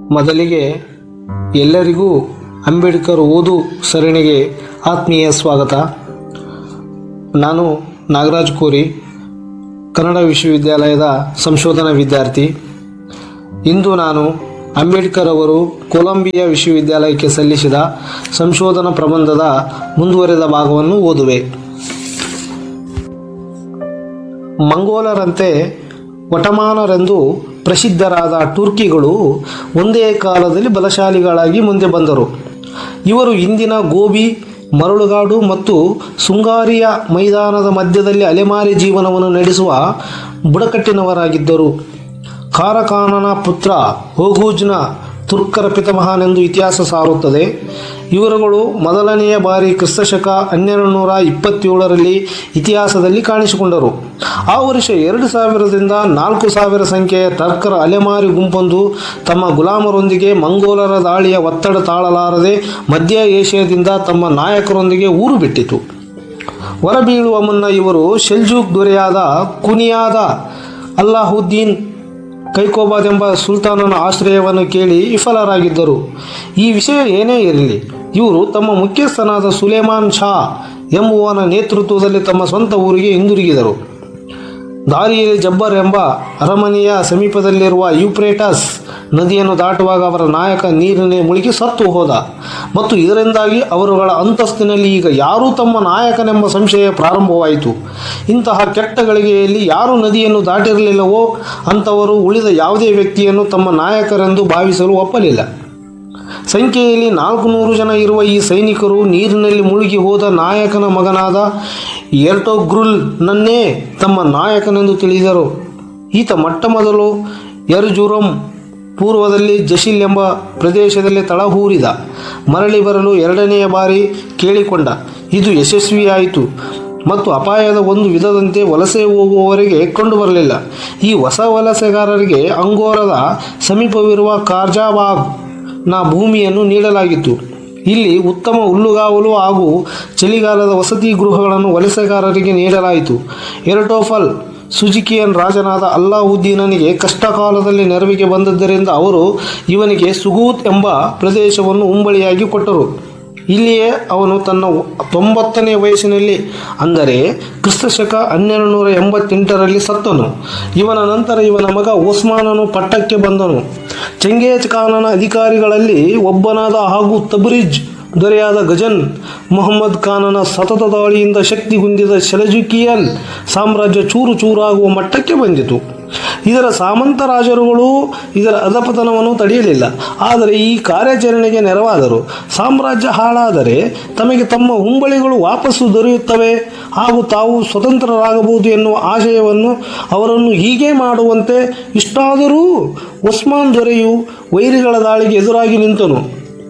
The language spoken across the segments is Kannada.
ಮೊದಲಿಗೆ ಎಲ್ಲರಿಗೂ ಅಂಬೇಡ್ಕರ್ ಓದು ಸರಣಿಗೆ ಆತ್ಮೀಯ ಸ್ವಾಗತ ನಾನು ನಾಗರಾಜ್ ಕೋರಿ ಕನ್ನಡ ವಿಶ್ವವಿದ್ಯಾಲಯದ ಸಂಶೋಧನಾ ವಿದ್ಯಾರ್ಥಿ ಇಂದು ನಾನು ಅಂಬೇಡ್ಕರ್ ಅವರು ಕೊಲಂಬಿಯಾ ವಿಶ್ವವಿದ್ಯಾಲಯಕ್ಕೆ ಸಲ್ಲಿಸಿದ ಸಂಶೋಧನಾ ಪ್ರಬಂಧದ ಮುಂದುವರೆದ ಭಾಗವನ್ನು ಓದುವೆ ಮಂಗೋಲರಂತೆ ಒಟಮಾನರೆಂದು ಪ್ರಸಿದ್ಧರಾದ ಟರ್ಕಿಗಳು ಒಂದೇ ಕಾಲದಲ್ಲಿ ಬಲಶಾಲಿಗಳಾಗಿ ಮುಂದೆ ಬಂದರು ಇವರು ಇಂದಿನ ಗೋಬಿ ಮರಳುಗಾಡು ಮತ್ತು ಸುಂಗಾರಿಯ ಮೈದಾನದ ಮಧ್ಯದಲ್ಲಿ ಅಲೆಮಾರಿ ಜೀವನವನ್ನು ನಡೆಸುವ ಬುಡಕಟ್ಟಿನವರಾಗಿದ್ದರು ಕಾರಖಾನನ ಪುತ್ರ ಹೋಗೂಜ್ನ ತುರ್ಕರ ಪಿತಾಮಹನೆಂದು ಇತಿಹಾಸ ಸಾರುತ್ತದೆ ಇವರುಗಳು ಮೊದಲನೆಯ ಬಾರಿ ಕ್ರಿಸ್ತಶಕ ಹನ್ನೆರಡು ನೂರ ಇಪ್ಪತ್ತೇಳರಲ್ಲಿ ಇತಿಹಾಸದಲ್ಲಿ ಕಾಣಿಸಿಕೊಂಡರು ಆ ವರ್ಷ ಎರಡು ಸಾವಿರದಿಂದ ನಾಲ್ಕು ಸಾವಿರ ಸಂಖ್ಯೆಯ ಟರ್ಕರ ಅಲೆಮಾರಿ ಗುಂಪೊಂದು ತಮ್ಮ ಗುಲಾಮರೊಂದಿಗೆ ಮಂಗೋಲರ ದಾಳಿಯ ಒತ್ತಡ ತಾಳಲಾರದೆ ಮಧ್ಯ ಏಷ್ಯಾದಿಂದ ತಮ್ಮ ನಾಯಕರೊಂದಿಗೆ ಊರು ಬಿಟ್ಟಿತು ಹೊರಬೀಳುವ ಮುನ್ನ ಇವರು ಶೆಲ್ಜೂಕ್ ದೊರೆಯಾದ ಕುನಿಯಾದ ಅಲ್ಲಾಹುದ್ದೀನ್ ಕೈಕೋಬಾದ್ ಎಂಬ ಸುಲ್ತಾನನ ಆಶ್ರಯವನ್ನು ಕೇಳಿ ವಿಫಲರಾಗಿದ್ದರು ಈ ವಿಷಯ ಏನೇ ಇರಲಿ ಇವರು ತಮ್ಮ ಮುಖ್ಯಸ್ಥನಾದ ಸುಲೇಮಾನ್ ಶಾ ಎಂಬುವನ ನೇತೃತ್ವದಲ್ಲಿ ತಮ್ಮ ಸ್ವಂತ ಊರಿಗೆ ಹಿಂದಿರುಗಿದರು ದಾರಿಯಲ್ಲಿ ಜಬ್ಬರ್ ಎಂಬ ಅರಮನೆಯ ಸಮೀಪದಲ್ಲಿರುವ ಯೂಪ್ರೇಟಸ್ ನದಿಯನ್ನು ದಾಟುವಾಗ ಅವರ ನಾಯಕ ನೀರಿನಲ್ಲಿ ಮುಳುಗಿ ಸತ್ತು ಹೋದ ಮತ್ತು ಇದರಿಂದಾಗಿ ಅವರುಗಳ ಅಂತಸ್ತಿನಲ್ಲಿ ಈಗ ಯಾರೂ ತಮ್ಮ ನಾಯಕನೆಂಬ ಸಂಶಯ ಪ್ರಾರಂಭವಾಯಿತು ಇಂತಹ ಕೆಟ್ಟ ಗಳಿಗೆಯಲ್ಲಿ ಯಾರು ನದಿಯನ್ನು ದಾಟಿರಲಿಲ್ಲವೋ ಅಂಥವರು ಉಳಿದ ಯಾವುದೇ ವ್ಯಕ್ತಿಯನ್ನು ತಮ್ಮ ನಾಯಕರೆಂದು ಭಾವಿಸಲು ಒಪ್ಪಲಿಲ್ಲ ಸಂಖ್ಯೆಯಲ್ಲಿ ನಾಲ್ಕು ನೂರು ಜನ ಇರುವ ಈ ಸೈನಿಕರು ನೀರಿನಲ್ಲಿ ಮುಳುಗಿ ಹೋದ ನಾಯಕನ ಮಗನಾದ ಎರ್ಟೋಗ್ರುಲ್ನನ್ನೇ ತಮ್ಮ ನಾಯಕನೆಂದು ತಿಳಿದರು ಈತ ಮೊಟ್ಟ ಮೊದಲು ಎರ್ಜುರಂ ಪೂರ್ವದಲ್ಲಿ ಜಶಿಲ್ ಎಂಬ ಪ್ರದೇಶದಲ್ಲಿ ತಳಹೂರಿದ ಮರಳಿ ಬರಲು ಎರಡನೆಯ ಬಾರಿ ಕೇಳಿಕೊಂಡ ಇದು ಯಶಸ್ವಿಯಾಯಿತು ಮತ್ತು ಅಪಾಯದ ಒಂದು ವಿಧದಂತೆ ವಲಸೆ ಹೋಗುವವರೆಗೆ ಕಂಡುಬರಲಿಲ್ಲ ಈ ಹೊಸ ವಲಸೆಗಾರರಿಗೆ ಅಂಗೋರದ ಸಮೀಪವಿರುವ ಕಾರ್ಜಾಬಾಗ್ ನ ಭೂಮಿಯನ್ನು ನೀಡಲಾಗಿತ್ತು ಇಲ್ಲಿ ಉತ್ತಮ ಹುಲ್ಲುಗಾವಲು ಹಾಗೂ ಚಳಿಗಾಲದ ವಸತಿ ಗೃಹಗಳನ್ನು ವಲಸೆಗಾರರಿಗೆ ನೀಡಲಾಯಿತು ಎರ್ಟೋಫಲ್ ಸುಜುಕಿಯನ್ ರಾಜನಾದ ಅಲ್ಲಾವುದ್ದೀನನಿಗೆ ಕಷ್ಟಕಾಲದಲ್ಲಿ ನೆರವಿಗೆ ಬಂದದ್ದರಿಂದ ಅವರು ಇವನಿಗೆ ಸುಗೂತ್ ಎಂಬ ಪ್ರದೇಶವನ್ನು ಉಂಬಳಿಯಾಗಿ ಕೊಟ್ಟರು ಇಲ್ಲಿಯೇ ಅವನು ತನ್ನ ತೊಂಬತ್ತನೇ ವಯಸ್ಸಿನಲ್ಲಿ ಅಂದರೆ ಕ್ರಿಸ್ತಶಕ ಹನ್ನೆರಡು ನೂರ ಎಂಬತ್ತೆಂಟರಲ್ಲಿ ಸತ್ತನು ಇವನ ನಂತರ ಇವನ ಮಗ ಓಸ್ಮಾನನು ಪಟ್ಟಕ್ಕೆ ಬಂದನು ಚೆಂಗೇಜ್ ಖಾನನ ಅಧಿಕಾರಿಗಳಲ್ಲಿ ಒಬ್ಬನಾದ ಹಾಗೂ ತಬ್ರಿಜ್ ದೊರೆಯಾದ ಗಜನ್ ಮೊಹಮ್ಮದ್ ಖಾನನ ಸತತ ದಾಳಿಯಿಂದ ಶಕ್ತಿಗುಂದಿದ ಸೆಲಜುಕಿಯನ್ ಸಾಮ್ರಾಜ್ಯ ಚೂರು ಚೂರಾಗುವ ಮಟ್ಟಕ್ಕೆ ಬಂದಿತು ಇದರ ಸಾಮಂತ ರಾಜರುಗಳು ಇದರ ಅಧಪತನವನ್ನು ತಡೆಯಲಿಲ್ಲ ಆದರೆ ಈ ಕಾರ್ಯಾಚರಣೆಗೆ ನೆರವಾದರು ಸಾಮ್ರಾಜ್ಯ ಹಾಳಾದರೆ ತಮಗೆ ತಮ್ಮ ಉಂಬಳಿಗಳು ವಾಪಸ್ಸು ದೊರೆಯುತ್ತವೆ ಹಾಗೂ ತಾವು ಸ್ವತಂತ್ರರಾಗಬಹುದು ಎನ್ನುವ ಆಶಯವನ್ನು ಅವರನ್ನು ಹೀಗೆ ಮಾಡುವಂತೆ ಇಷ್ಟಾದರೂ ಒಸ್ಮಾನ್ ದೊರೆಯು ವೈರಿಗಳ ದಾಳಿಗೆ ಎದುರಾಗಿ ನಿಂತನು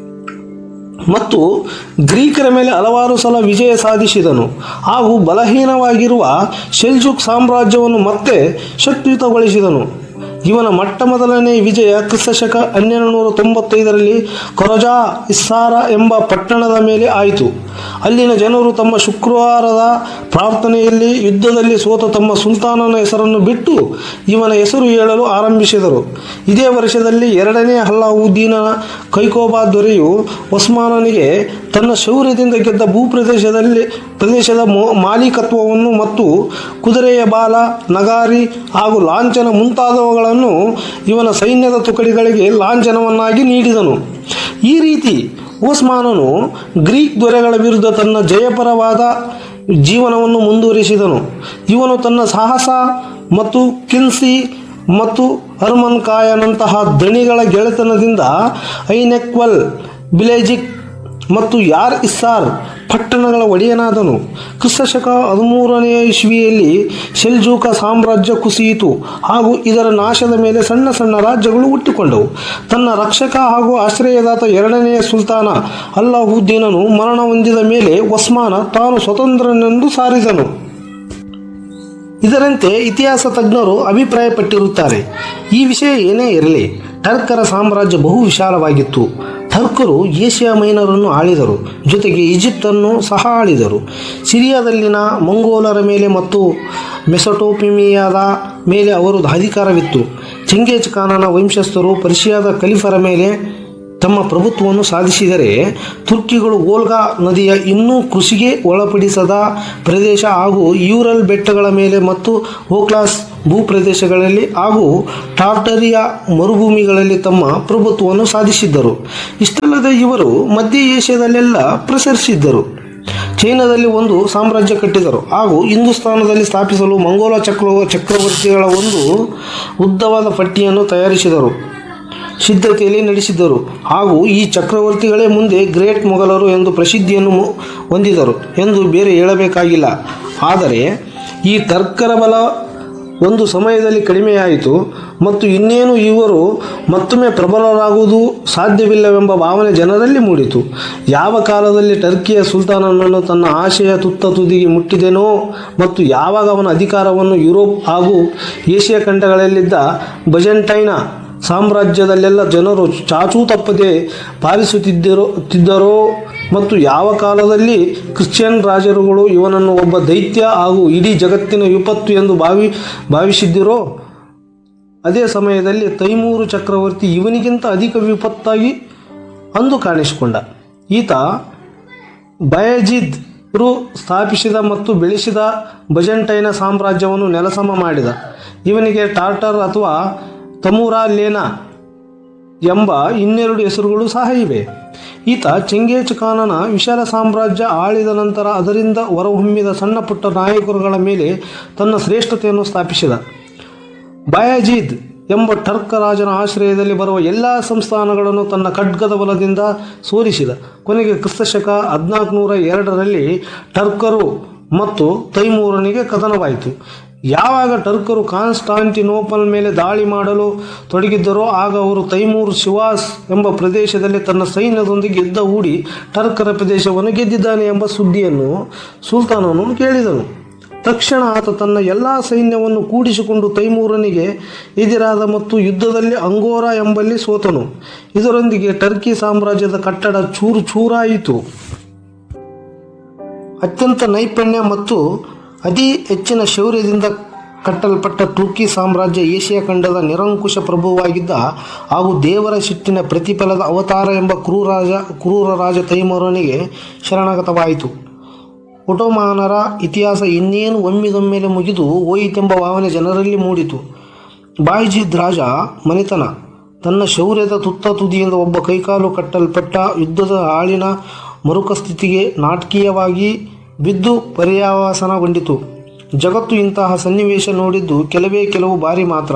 ಮತ್ತು ಗ್ರೀಕರ ಮೇಲೆ ಹಲವಾರು ಸಲ ವಿಜಯ ಸಾಧಿಸಿದನು ಹಾಗೂ ಬಲಹೀನವಾಗಿರುವ ಶೆಲ್ಜುಕ್ ಸಾಮ್ರಾಜ್ಯವನ್ನು ಮತ್ತೆ ಶಕ್ತಿಯುತಗೊಳಿಸಿದನು ಇವನ ಮೊಟ್ಟ ಮೊದಲನೇ ವಿಜಯ ಕ್ರಿಸ್ತಶಕ ಹನ್ನೆರಡು ನೂರ ತೊಂಬತ್ತೈದರಲ್ಲಿ ಕೊರಜಾ ಇಸ್ಸಾರ ಎಂಬ ಪಟ್ಟಣದ ಮೇಲೆ ಆಯಿತು ಅಲ್ಲಿನ ಜನರು ತಮ್ಮ ಶುಕ್ರವಾರದ ಪ್ರಾರ್ಥನೆಯಲ್ಲಿ ಯುದ್ಧದಲ್ಲಿ ಸೋತ ತಮ್ಮ ಸುಲ್ತಾನನ ಹೆಸರನ್ನು ಬಿಟ್ಟು ಇವನ ಹೆಸರು ಹೇಳಲು ಆರಂಭಿಸಿದರು ಇದೇ ವರ್ಷದಲ್ಲಿ ಎರಡನೇ ಅಲ್ಲಾವುದ್ದೀನನ ಕೈಕೋಬಾ ದೊರೆಯು ಒಸ್ಮಾನನಿಗೆ ತನ್ನ ಶೌರ್ಯದಿಂದ ಗೆದ್ದ ಭೂಪ್ರದೇಶದಲ್ಲಿ ಪ್ರದೇಶದ ಮೋ- ಮಾಲೀಕತ್ವವನ್ನು ಮತ್ತು ಕುದುರೆಯ ಬಾಲ ನಗಾರಿ ಹಾಗೂ ಲಾಂಛನ ಮುಂತಾದವುಗಳನ್ನು ಇವನ ಸೈನ್ಯದ ತುಕಡಿಗಳಿಗೆ ಲಾಂಛನವನ್ನಾಗಿ ನೀಡಿದನು ಈ ರೀತಿ ಓಸ್ಮಾನನು ಗ್ರೀಕ್ ದೊರೆಗಳ ವಿರುದ್ಧ ತನ್ನ ಜಯಪರವಾದ ಜೀವನವನ್ನು ಮುಂದುವರಿಸಿದನು ಇವನು ತನ್ನ ಸಾಹಸ ಮತ್ತು ಕಿನ್ಸಿ ಮತ್ತು ಹರ್ಮನ್ ಕಾಯನಂತಹ ದಣಿಗಳ ಗೆಳೆತನದಿಂದ ಐನೆಕ್ವಲ್ ಬಿಲೇಜಿಕ್ ಮತ್ತು ಯಾರ್ ಇಸ್ಸಾರ್ ಪಟ್ಟಣಗಳ ಒಡೆಯನಾದನು ಕ್ರಿಸ್ತಶಕ ಹದಿಮೂರನೆಯ ಇಸ್ವಿಯಲ್ಲಿ ಶೆಲ್ಜೂಕ ಸಾಮ್ರಾಜ್ಯ ಕುಸಿಯಿತು ಹಾಗೂ ಇದರ ನಾಶದ ಮೇಲೆ ಸಣ್ಣ ಸಣ್ಣ ರಾಜ್ಯಗಳು ಹುಟ್ಟಿಕೊಂಡವು ತನ್ನ ರಕ್ಷಕ ಹಾಗೂ ಆಶ್ರಯದಾತ ಎರಡನೆಯ ಸುಲ್ತಾನ ಅಲ್ಲಾಹುದ್ದೀನನು ಮರಣ ಹೊಂದಿದ ಮೇಲೆ ಒಸ್ಮಾನ ತಾನು ಸ್ವತಂತ್ರನೆಂದು ಸಾರಿದನು ಇದರಂತೆ ಇತಿಹಾಸ ತಜ್ಞರು ಅಭಿಪ್ರಾಯಪಟ್ಟಿರುತ್ತಾರೆ ಈ ವಿಷಯ ಏನೇ ಇರಲಿ ಟರ್ಕರ ಸಾಮ್ರಾಜ್ಯ ಬಹು ವಿಶಾಲವಾಗಿತ್ತು ಟರ್ಕರು ಏಷ್ಯಾ ಮೈನರನ್ನು ಆಳಿದರು ಜೊತೆಗೆ ಈಜಿಪ್ತನ್ನು ಸಹ ಆಳಿದರು ಸಿರಿಯಾದಲ್ಲಿನ ಮಂಗೋಲರ ಮೇಲೆ ಮತ್ತು ಮೆಸೊಟೋಪಿಮಿಯಾದ ಮೇಲೆ ಅವರು ಅಧಿಕಾರವಿತ್ತು ಚೆಂಗೇಜ್ ಖಾನನ ವಂಶಸ್ಥರು ಪರ್ಷಿಯಾದ ಖಲೀಫರ ಮೇಲೆ ತಮ್ಮ ಪ್ರಭುತ್ವವನ್ನು ಸಾಧಿಸಿದರೆ ತುರ್ಕಿಗಳು ವೋಲ್ಗಾ ನದಿಯ ಇನ್ನೂ ಕೃಷಿಗೆ ಒಳಪಡಿಸದ ಪ್ರದೇಶ ಹಾಗೂ ಯೂರಲ್ ಬೆಟ್ಟಗಳ ಮೇಲೆ ಮತ್ತು ಓಕ್ಲಾಸ್ ಭೂಪ್ರದೇಶಗಳಲ್ಲಿ ಹಾಗೂ ಟಾರ್ಟರಿಯಾ ಮರುಭೂಮಿಗಳಲ್ಲಿ ತಮ್ಮ ಪ್ರಭುತ್ವವನ್ನು ಸಾಧಿಸಿದ್ದರು ಇಷ್ಟಲ್ಲದೆ ಇವರು ಮಧ್ಯ ಏಷ್ಯಾದಲ್ಲೆಲ್ಲ ಪ್ರಸರಿಸಿದ್ದರು ಚೈನಾದಲ್ಲಿ ಒಂದು ಸಾಮ್ರಾಜ್ಯ ಕಟ್ಟಿದರು ಹಾಗೂ ಹಿಂದೂಸ್ತಾನದಲ್ಲಿ ಸ್ಥಾಪಿಸಲು ಮಂಗೋಲ ಚಕ್ರ ಚಕ್ರವರ್ತಿಗಳ ಒಂದು ಉದ್ದವಾದ ಪಟ್ಟಿಯನ್ನು ತಯಾರಿಸಿದರು ಸಿದ್ಧತೆಯಲ್ಲಿ ನಡೆಸಿದ್ದರು ಹಾಗೂ ಈ ಚಕ್ರವರ್ತಿಗಳೇ ಮುಂದೆ ಗ್ರೇಟ್ ಮೊಘಲರು ಎಂದು ಪ್ರಸಿದ್ಧಿಯನ್ನು ಮು- ಹೊಂದಿದರು ಎಂದು ಬೇರೆ ಹೇಳಬೇಕಾಗಿಲ್ಲ ಆದರೆ ಈ ತರ್ಕರ ಬಲ ಒಂದು ಸಮಯದಲ್ಲಿ ಕಡಿಮೆಯಾಯಿತು ಮತ್ತು ಇನ್ನೇನು ಇವರು ಮತ್ತೊಮ್ಮೆ ಪ್ರಬಲರಾಗುವುದು ಸಾಧ್ಯವಿಲ್ಲವೆಂಬ ಭಾವನೆ ಜನರಲ್ಲಿ ಮೂಡಿತು ಯಾವ ಕಾಲದಲ್ಲಿ ಟರ್ಕಿಯ ಸುಲ್ತಾನನನ್ನು ತನ್ನ ಆಶೆಯ ತುತ್ತ ತುದಿಗೆ ಮುಟ್ಟಿದೆನೋ ಮತ್ತು ಯಾವಾಗ ಅವನ ಅಧಿಕಾರವನ್ನು ಯುರೋಪ್ ಹಾಗೂ ಏಷ್ಯಾ ಖಂಡಗಳಲ್ಲಿದ್ದ ಬಜೆಂಟೈನ ಸಾಮ್ರಾಜ್ಯದಲ್ಲೆಲ್ಲ ಜನರು ಚಾಚೂ ತಪ್ಪದೆ ಪಾಲಿಸುತ್ತಿದ್ದರೋ ತಿದ್ದರೋ ಮತ್ತು ಯಾವ ಕಾಲದಲ್ಲಿ ಕ್ರಿಶ್ಚಿಯನ್ ರಾಜರುಗಳು ಇವನನ್ನು ಒಬ್ಬ ದೈತ್ಯ ಹಾಗೂ ಇಡೀ ಜಗತ್ತಿನ ವಿಪತ್ತು ಎಂದು ಭಾವಿ ಭಾವಿಸಿದ್ದಿರೋ ಅದೇ ಸಮಯದಲ್ಲಿ ತೈಮೂರು ಚಕ್ರವರ್ತಿ ಇವನಿಗಿಂತ ಅಧಿಕ ವಿಪತ್ತಾಗಿ ಅಂದು ಕಾಣಿಸಿಕೊಂಡ ಈತ ಬಯಜಿದ್ ರು ಸ್ಥಾಪಿಸಿದ ಮತ್ತು ಬೆಳೆಸಿದ ಬಜೆಂಟೈನ ಸಾಮ್ರಾಜ್ಯವನ್ನು ನೆಲಸಮ ಮಾಡಿದ ಇವನಿಗೆ ಟಾರ್ಟರ್ ಅಥವಾ ತಮುರಾಲೇನ ಎಂಬ ಇನ್ನೆರಡು ಹೆಸರುಗಳು ಸಹ ಇವೆ ಈತ ಚೆಂಗೇಜ್ ಖಾನನ ವಿಶಾಲ ಸಾಮ್ರಾಜ್ಯ ಆಳಿದ ನಂತರ ಅದರಿಂದ ಹೊರಹೊಮ್ಮಿದ ಸಣ್ಣ ಪುಟ್ಟ ನಾಯಕರುಗಳ ಮೇಲೆ ತನ್ನ ಶ್ರೇಷ್ಠತೆಯನ್ನು ಸ್ಥಾಪಿಸಿದ ಬಯಾಜೀದ್ ಎಂಬ ಟರ್ಕ ರಾಜನ ಆಶ್ರಯದಲ್ಲಿ ಬರುವ ಎಲ್ಲ ಸಂಸ್ಥಾನಗಳನ್ನು ತನ್ನ ಖಡ್ಗದ ಬಲದಿಂದ ಸೋಲಿಸಿದ ಕೊನೆಗೆ ಕ್ರಿಸ್ತಶಕ ಹದಿನಾಲ್ಕುನೂರ ಎರಡರಲ್ಲಿ ಟರ್ಕರು ಮತ್ತು ತೈಮೂರನಿಗೆ ಕದನವಾಯಿತು ಯಾವಾಗ ಟರ್ಕರು ಕಾನ್ಸ್ಟಾಂಟಿನೋಪಲ್ ಮೇಲೆ ದಾಳಿ ಮಾಡಲು ತೊಡಗಿದ್ದರೋ ಆಗ ಅವರು ತೈಮೂರ್ ಶಿವಾಸ್ ಎಂಬ ಪ್ರದೇಶದಲ್ಲಿ ತನ್ನ ಸೈನ್ಯದೊಂದಿಗೆ ಯುದ್ಧ ಹೂಡಿ ಟರ್ಕರ ಪ್ರದೇಶವನ್ನು ಗೆದ್ದಿದ್ದಾನೆ ಎಂಬ ಸುದ್ದಿಯನ್ನು ಸುಲ್ತಾನನು ಕೇಳಿದನು ತಕ್ಷಣ ಆತ ತನ್ನ ಎಲ್ಲ ಸೈನ್ಯವನ್ನು ಕೂಡಿಸಿಕೊಂಡು ತೈಮೂರನಿಗೆ ಎದಿರಾದ ಮತ್ತು ಯುದ್ಧದಲ್ಲಿ ಅಂಗೋರ ಎಂಬಲ್ಲಿ ಸೋತನು ಇದರೊಂದಿಗೆ ಟರ್ಕಿ ಸಾಮ್ರಾಜ್ಯದ ಕಟ್ಟಡ ಚೂರು ಚೂರಾಯಿತು ಅತ್ಯಂತ ನೈಪುಣ್ಯ ಮತ್ತು ಅತಿ ಹೆಚ್ಚಿನ ಶೌರ್ಯದಿಂದ ಕಟ್ಟಲ್ಪಟ್ಟ ತುರ್ಕಿ ಸಾಮ್ರಾಜ್ಯ ಏಷ್ಯಾ ಖಂಡದ ನಿರಂಕುಶ ಪ್ರಭುವಾಗಿದ್ದ ಹಾಗೂ ದೇವರ ಸಿಟ್ಟಿನ ಪ್ರತಿಫಲದ ಅವತಾರ ಎಂಬ ಕ್ರೂರಾಜ ಕ್ರೂರ ರಾಜ ತೈಮೂರನಿಗೆ ಶರಣಾಗತವಾಯಿತು ಒಟೋಮಾನರ ಇತಿಹಾಸ ಇನ್ನೇನು ಒಮ್ಮಿದೊಮ್ಮೆಲೆ ಮುಗಿದು ಹೋಯಿತೆಂಬ ಭಾವನೆ ಜನರಲ್ಲಿ ಮೂಡಿತು ಬಾಯ್ಜಿದ್ ರಾಜ ಮನೆತನ ತನ್ನ ಶೌರ್ಯದ ತುತ್ತ ತುದಿಯಿಂದ ಒಬ್ಬ ಕೈಕಾಲು ಕಟ್ಟಲ್ಪಟ್ಟ ಯುದ್ಧದ ಆಳಿನ ಮರುಕ ಸ್ಥಿತಿಗೆ ನಾಟಕೀಯವಾಗಿ ಬಿದ್ದು ಪರ್ಯಾವಸನಗೊಂಡಿತು ಜಗತ್ತು ಇಂತಹ ಸನ್ನಿವೇಶ ನೋಡಿದ್ದು ಕೆಲವೇ ಕೆಲವು ಬಾರಿ ಮಾತ್ರ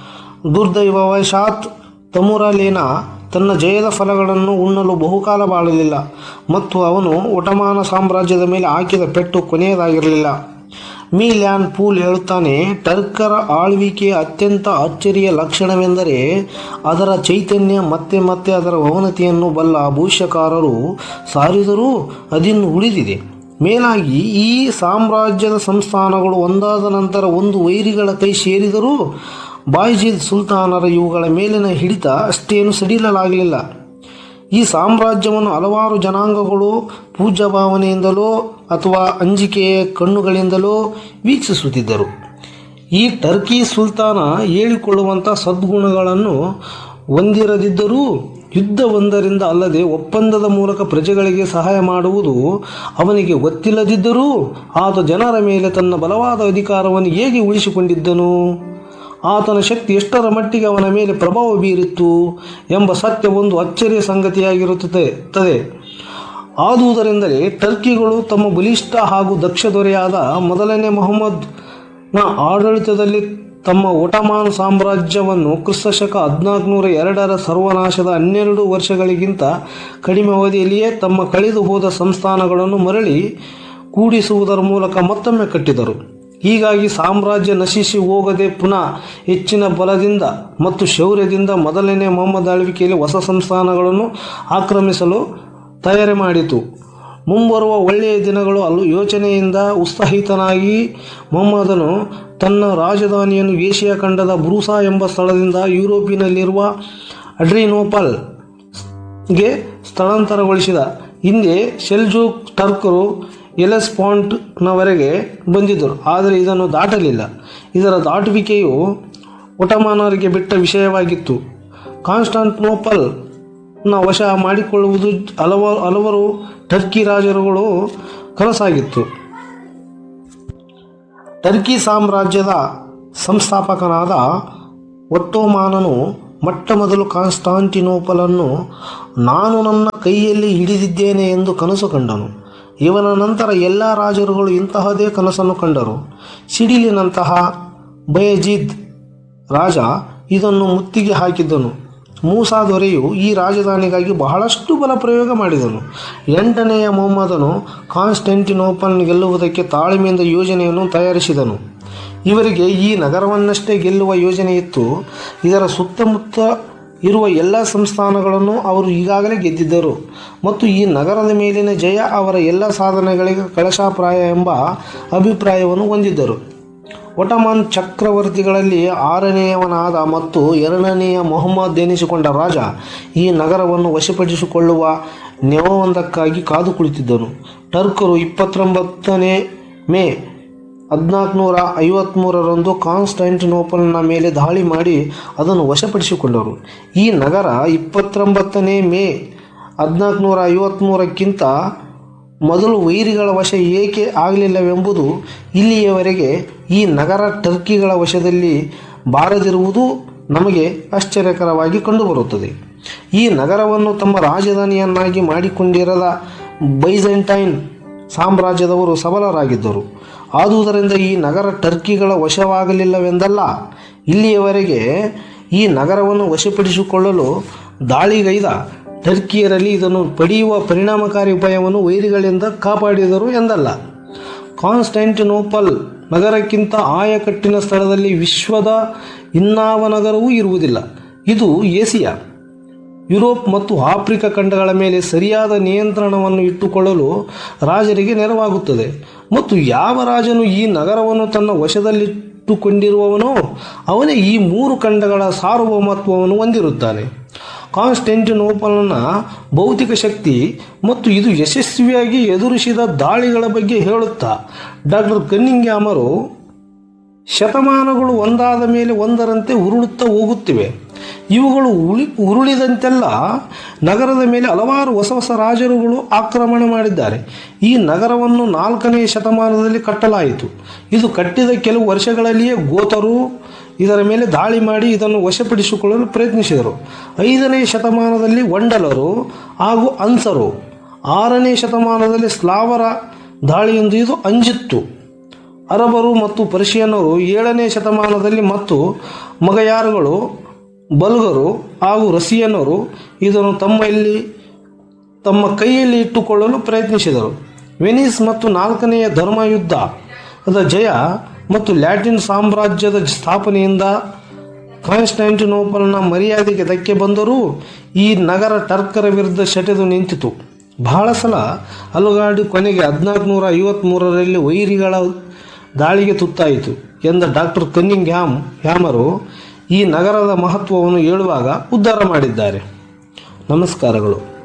ದುರ್ದೈವವಶಾತ್ ತಮುರಲೇನ ತನ್ನ ಜಯದ ಫಲಗಳನ್ನು ಉಣ್ಣಲು ಬಹುಕಾಲ ಬಾಳಲಿಲ್ಲ ಮತ್ತು ಅವನು ಒಟಮಾನ ಸಾಮ್ರಾಜ್ಯದ ಮೇಲೆ ಹಾಕಿದ ಪೆಟ್ಟು ಕೊನೆಯದಾಗಿರಲಿಲ್ಲ ಮೀ ಲ್ಯಾನ್ ಪೂಲ್ ಹೇಳುತ್ತಾನೆ ಟರ್ಕರ ಆಳ್ವಿಕೆಯ ಅತ್ಯಂತ ಅಚ್ಚರಿಯ ಲಕ್ಷಣವೆಂದರೆ ಅದರ ಚೈತನ್ಯ ಮತ್ತೆ ಮತ್ತೆ ಅದರ ಅವನತಿಯನ್ನು ಬಲ್ಲ ಭವಿಷ್ಯಕಾರರು ಸಾರಿದರೂ ಅದಿನ್ನು ಉಳಿದಿದೆ ಮೇಲಾಗಿ ಈ ಸಾಮ್ರಾಜ್ಯದ ಸಂಸ್ಥಾನಗಳು ಒಂದಾದ ನಂತರ ಒಂದು ವೈರಿಗಳ ಕೈ ಸೇರಿದರೂ ಬಾಯ್ಜಿದ್ ಸುಲ್ತಾನರ ಇವುಗಳ ಮೇಲಿನ ಹಿಡಿತ ಅಷ್ಟೇನು ಸಡಿಲಲಾಗಲಿಲ್ಲ ಈ ಸಾಮ್ರಾಜ್ಯವನ್ನು ಹಲವಾರು ಜನಾಂಗಗಳು ಪೂಜ್ಯ ಭಾವನೆಯಿಂದಲೋ ಅಥವಾ ಅಂಜಿಕೆಯ ಕಣ್ಣುಗಳಿಂದಲೋ ವೀಕ್ಷಿಸುತ್ತಿದ್ದರು ಈ ಟರ್ಕಿ ಸುಲ್ತಾನ ಹೇಳಿಕೊಳ್ಳುವಂಥ ಸದ್ಗುಣಗಳನ್ನು ಹೊಂದಿರದಿದ್ದರೂ ಯುದ್ಧವೊಂದರಿಂದ ಅಲ್ಲದೆ ಒಪ್ಪಂದದ ಮೂಲಕ ಪ್ರಜೆಗಳಿಗೆ ಸಹಾಯ ಮಾಡುವುದು ಅವನಿಗೆ ಗೊತ್ತಿಲ್ಲದಿದ್ದರೂ ಆತ ಜನರ ಮೇಲೆ ತನ್ನ ಬಲವಾದ ಅಧಿಕಾರವನ್ನು ಹೇಗೆ ಉಳಿಸಿಕೊಂಡಿದ್ದನು ಆತನ ಶಕ್ತಿ ಎಷ್ಟರ ಮಟ್ಟಿಗೆ ಅವನ ಮೇಲೆ ಪ್ರಭಾವ ಬೀರಿತ್ತು ಎಂಬ ಸತ್ಯ ಒಂದು ಅಚ್ಚರಿಯ ಸಂಗತಿಯಾಗಿರುತ್ತದೆ ತದೆ ಆದುದರಿಂದಲೇ ಟರ್ಕಿಗಳು ತಮ್ಮ ಬಲಿಷ್ಠ ಹಾಗೂ ದಕ್ಷ ದೊರೆಯಾದ ಮೊದಲನೇ ಮೊಹಮ್ಮದ್ನ ಆಡಳಿತದಲ್ಲಿ ತಮ್ಮ ಒಟಮಾನ್ ಸಾಮ್ರಾಜ್ಯವನ್ನು ಕ್ರಿಸ್ತಶಕ ಹದಿನಾಲ್ಕುನೂರ ಎರಡರ ಸರ್ವನಾಶದ ಹನ್ನೆರಡು ವರ್ಷಗಳಿಗಿಂತ ಕಡಿಮೆ ಅವಧಿಯಲ್ಲಿಯೇ ತಮ್ಮ ಕಳೆದು ಹೋದ ಸಂಸ್ಥಾನಗಳನ್ನು ಮರಳಿ ಕೂಡಿಸುವುದರ ಮೂಲಕ ಮತ್ತೊಮ್ಮೆ ಕಟ್ಟಿದರು ಹೀಗಾಗಿ ಸಾಮ್ರಾಜ್ಯ ನಶಿಸಿ ಹೋಗದೆ ಪುನಃ ಹೆಚ್ಚಿನ ಬಲದಿಂದ ಮತ್ತು ಶೌರ್ಯದಿಂದ ಮೊದಲನೇ ಮೊಹಮ್ಮದ್ ಆಳ್ವಿಕೆಯಲ್ಲಿ ಹೊಸ ಸಂಸ್ಥಾನಗಳನ್ನು ಆಕ್ರಮಿಸಲು ತಯಾರಿ ಮಾಡಿತು ಮುಂಬರುವ ಒಳ್ಳೆಯ ದಿನಗಳು ಅಲ್ಲೂ ಯೋಚನೆಯಿಂದ ಉತ್ಸಾಹಿತನಾಗಿ ಮೊಹಮ್ಮದನು ತನ್ನ ರಾಜಧಾನಿಯನ್ನು ಏಷ್ಯಾ ಖಂಡದ ಬ್ರೂಸಾ ಎಂಬ ಸ್ಥಳದಿಂದ ಯುರೋಪಿನಲ್ಲಿರುವ ಅಡ್ರಿನೋಪಲ್ ಗೆ ಸ್ಥಳಾಂತರಗೊಳಿಸಿದ ಹಿಂದೆ ಸೆಲ್ಜೂಕ್ ಟರ್ಕರು ಎಲೆಸ್ಪಾಂಟ್ನವರೆಗೆ ಬಂದಿದ್ದರು ಆದರೆ ಇದನ್ನು ದಾಟಲಿಲ್ಲ ಇದರ ದಾಟುವಿಕೆಯು ಒಟಮಾನರಿಗೆ ಬಿಟ್ಟ ವಿಷಯವಾಗಿತ್ತು ಕಾನ್ಸ್ಟಾಂಟಿನೋಪಲ್ನ ವಶ ಮಾಡಿಕೊಳ್ಳುವುದು ಹಲವಾರು ಹಲವರು ಟರ್ಕಿ ರಾಜರುಗಳು ಕನಸಾಗಿತ್ತು ಟರ್ಕಿ ಸಾಮ್ರಾಜ್ಯದ ಸಂಸ್ಥಾಪಕನಾದ ಒಟ್ಟೋಮಾನನು ಮೊಟ್ಟ ಮೊದಲು ಕಾನ್ಸ್ಟಾಂಟಿನೋಪಲನ್ನು ನಾನು ನನ್ನ ಕೈಯಲ್ಲಿ ಹಿಡಿದಿದ್ದೇನೆ ಎಂದು ಕನಸು ಕಂಡನು ಇವನ ನಂತರ ಎಲ್ಲ ರಾಜರುಗಳು ಇಂತಹದೇ ಕನಸನ್ನು ಕಂಡರು ಸಿಡಿಲಿನಂತಹ ಬಯಜಿದ್ ರಾಜ ಇದನ್ನು ಮುತ್ತಿಗೆ ಹಾಕಿದ್ದನು ಮೂಸಾ ದೊರೆಯು ಈ ರಾಜಧಾನಿಗಾಗಿ ಬಹಳಷ್ಟು ಬಲ ಪ್ರಯೋಗ ಮಾಡಿದನು ಎಂಟನೆಯ ಮೊಹಮ್ಮದನು ಕಾನ್ಸ್ಟೆಂಟಿನೋಪಲ್ ಗೆಲ್ಲುವುದಕ್ಕೆ ತಾಳ್ಮೆಯಿಂದ ಯೋಜನೆಯನ್ನು ತಯಾರಿಸಿದನು ಇವರಿಗೆ ಈ ನಗರವನ್ನಷ್ಟೇ ಗೆಲ್ಲುವ ಯೋಜನೆ ಇತ್ತು ಇದರ ಸುತ್ತಮುತ್ತ ಇರುವ ಎಲ್ಲ ಸಂಸ್ಥಾನಗಳನ್ನು ಅವರು ಈಗಾಗಲೇ ಗೆದ್ದಿದ್ದರು ಮತ್ತು ಈ ನಗರದ ಮೇಲಿನ ಜಯ ಅವರ ಎಲ್ಲ ಸಾಧನೆಗಳಿಗೆ ಕಳಶಾಪ್ರಾಯ ಎಂಬ ಅಭಿಪ್ರಾಯವನ್ನು ಹೊಂದಿದ್ದರು ಒಟಮಾನ್ ಚಕ್ರವರ್ತಿಗಳಲ್ಲಿ ಆರನೆಯವನಾದ ಮತ್ತು ಎರಡನೆಯ ಮೊಹಮ್ಮದ್ ಎನಿಸಿಕೊಂಡ ರಾಜ ಈ ನಗರವನ್ನು ವಶಪಡಿಸಿಕೊಳ್ಳುವ ನೆವವೊಂದಕ್ಕಾಗಿ ಕಾದು ಕುಳಿತಿದ್ದನು ಟರ್ಕರು ಇಪ್ಪತ್ತೊಂಬತ್ತನೇ ಮೇ ಹದಿನಾಲ್ಕುನೂರ ಐವತ್ತ್ಮೂರರಂದು ಕಾನ್ಸ್ಟಂಟಿನೋಪಲ್ನ ಮೇಲೆ ದಾಳಿ ಮಾಡಿ ಅದನ್ನು ವಶಪಡಿಸಿಕೊಂಡರು ಈ ನಗರ ಇಪ್ಪತ್ತೊಂಬತ್ತನೇ ಮೇ ಹದಿನಾಲ್ಕುನೂರ ಐವತ್ತ್ಮೂರಕ್ಕಿಂತ ಮೊದಲು ವೈರಿಗಳ ವಶ ಏಕೆ ಆಗಲಿಲ್ಲವೆಂಬುದು ಇಲ್ಲಿಯವರೆಗೆ ಈ ನಗರ ಟರ್ಕಿಗಳ ವಶದಲ್ಲಿ ಬಾರದಿರುವುದು ನಮಗೆ ಆಶ್ಚರ್ಯಕರವಾಗಿ ಕಂಡುಬರುತ್ತದೆ ಈ ನಗರವನ್ನು ತಮ್ಮ ರಾಜಧಾನಿಯನ್ನಾಗಿ ಮಾಡಿಕೊಂಡಿರದ ಬೈಜೆಂಟೈನ್ ಸಾಮ್ರಾಜ್ಯದವರು ಸಬಲರಾಗಿದ್ದರು ಆದುದರಿಂದ ಈ ನಗರ ಟರ್ಕಿಗಳ ವಶವಾಗಲಿಲ್ಲವೆಂದಲ್ಲ ಇಲ್ಲಿಯವರೆಗೆ ಈ ನಗರವನ್ನು ವಶಪಡಿಸಿಕೊಳ್ಳಲು ದಾಳಿಗೈದ ಟರ್ಕಿಯರಲ್ಲಿ ಇದನ್ನು ಪಡೆಯುವ ಪರಿಣಾಮಕಾರಿ ಉಪಾಯವನ್ನು ವೈರಿಗಳಿಂದ ಕಾಪಾಡಿದರು ಎಂದಲ್ಲ ಕಾನ್ಸ್ಟಂಟಿನೋಪಲ್ ನಗರಕ್ಕಿಂತ ಆಯಕಟ್ಟಿನ ಸ್ಥಳದಲ್ಲಿ ವಿಶ್ವದ ಇನ್ನಾವ ನಗರವೂ ಇರುವುದಿಲ್ಲ ಇದು ಏಸಿಯಾ ಯುರೋಪ್ ಮತ್ತು ಆಫ್ರಿಕಾ ಖಂಡಗಳ ಮೇಲೆ ಸರಿಯಾದ ನಿಯಂತ್ರಣವನ್ನು ಇಟ್ಟುಕೊಳ್ಳಲು ರಾಜರಿಗೆ ನೆರವಾಗುತ್ತದೆ ಮತ್ತು ಯಾವ ರಾಜನು ಈ ನಗರವನ್ನು ತನ್ನ ವಶದಲ್ಲಿಟ್ಟುಕೊಂಡಿರುವವನೋ ಅವನೇ ಈ ಮೂರು ಖಂಡಗಳ ಸಾರ್ವಭೌಮತ್ವವನ್ನು ಹೊಂದಿರುತ್ತಾನೆ ಕಾನ್ಸ್ಟೆಂಟಿನೋಪಲ್ನ ಭೌತಿಕ ಶಕ್ತಿ ಮತ್ತು ಇದು ಯಶಸ್ವಿಯಾಗಿ ಎದುರಿಸಿದ ದಾಳಿಗಳ ಬಗ್ಗೆ ಹೇಳುತ್ತಾ ಡಾಕ್ಟರ್ ಕನ್ನಿಂಗ್ಯಾಮರು ಶತಮಾನಗಳು ಒಂದಾದ ಮೇಲೆ ಒಂದರಂತೆ ಉರುಳುತ್ತಾ ಹೋಗುತ್ತಿವೆ ಇವುಗಳು ಉಳಿ ಉರುಳಿದಂತೆಲ್ಲ ನಗರದ ಮೇಲೆ ಹಲವಾರು ಹೊಸ ಹೊಸ ರಾಜರುಗಳು ಆಕ್ರಮಣ ಮಾಡಿದ್ದಾರೆ ಈ ನಗರವನ್ನು ನಾಲ್ಕನೇ ಶತಮಾನದಲ್ಲಿ ಕಟ್ಟಲಾಯಿತು ಇದು ಕಟ್ಟಿದ ಕೆಲವು ವರ್ಷಗಳಲ್ಲಿಯೇ ಗೋತರು ಇದರ ಮೇಲೆ ದಾಳಿ ಮಾಡಿ ಇದನ್ನು ವಶಪಡಿಸಿಕೊಳ್ಳಲು ಪ್ರಯತ್ನಿಸಿದರು ಐದನೇ ಶತಮಾನದಲ್ಲಿ ವಂಡಲರು ಹಾಗೂ ಅನ್ಸರು ಆರನೇ ಶತಮಾನದಲ್ಲಿ ಸ್ಲಾವರ ದಾಳಿಯಿಂದ ಇದು ಅಂಜಿತ್ತು ಅರಬರು ಮತ್ತು ಪರ್ಷಿಯನ್ನರು ಏಳನೇ ಶತಮಾನದಲ್ಲಿ ಮತ್ತು ಮಗಯಾರುಗಳು ಬಲ್ಗರು ಹಾಗೂ ರಸಿಯನ್ನರು ಇದನ್ನು ತಮ್ಮಲ್ಲಿ ತಮ್ಮ ಕೈಯಲ್ಲಿ ಇಟ್ಟುಕೊಳ್ಳಲು ಪ್ರಯತ್ನಿಸಿದರು ವೆನಿಸ್ ಮತ್ತು ನಾಲ್ಕನೆಯ ಧರ್ಮಯುದ್ಧ ಅದ ಜಯ ಮತ್ತು ಲ್ಯಾಟಿನ್ ಸಾಮ್ರಾಜ್ಯದ ಸ್ಥಾಪನೆಯಿಂದ ಕಾನ್ಸ್ಟ್ಯಾಂಟಿನೋಪಲ್ನ ಮರ್ಯಾದೆಗೆ ಧಕ್ಕೆ ಬಂದರೂ ಈ ನಗರ ಟರ್ಕರ ವಿರುದ್ಧ ಸೆಟೆದು ನಿಂತಿತು ಬಹಳ ಸಲ ಅಲುಗಾಡಿ ಕೊನೆಗೆ ಹದಿನಾಲ್ಕುನೂರ ಐವತ್ತ್ಮೂರರಲ್ಲಿ ವೈರಿಗಳ ದಾಳಿಗೆ ತುತ್ತಾಯಿತು ಎಂದ ಡಾಕ್ಟರ್ ಕನ್ನಿಂಗ್ ಹ್ಯಾಮ್ ಹ್ಯಾಮರು ಈ ನಗರದ ಮಹತ್ವವನ್ನು ಹೇಳುವಾಗ ಉದ್ಧಾರ ಮಾಡಿದ್ದಾರೆ ನಮಸ್ಕಾರಗಳು